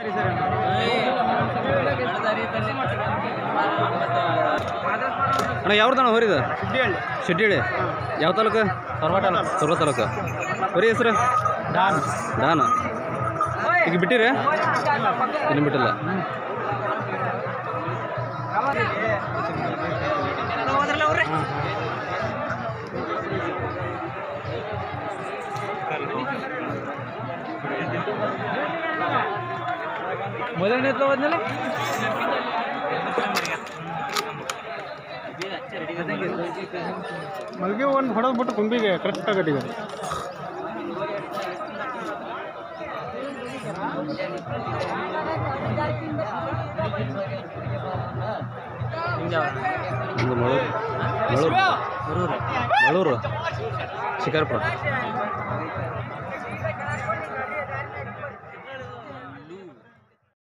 ಅಣ್ಣ ಯಾವ್ದಣ್ಣ ಹೊರಿದ ಶಿಡ್ಡಿಹಳ್ಳಿ ಯಾವ ತಾಲೂಕು ಸರ್ವ ತಾಲೂಕು ಸರ್ವ ತಾಲೂಕು ಹೊರಿ ಹೆಸರು ಡಾನ್ ಡಾನ್ ಈಗ ಬಿಟ್ಟಿರಿ ಇನ್ನು ಬಿಟ್ಟಿಲ್ಲ ಮೊದಲನೇ ಹೋದ್ಮೇಲೆ ಮಲ್ಗೆ ಒಂದು ಹೊಡೆದು ಬಿಟ್ಟು ಕೊಂಬಿಗೆ ಕರೆಕ್ಟ್ ಆಗಟ್ಟಿದೆ ಒಂದು ಮಳೂರು ಮಳೂರು ಮಳೂರು ಶಿಕಾರ್ಪುರ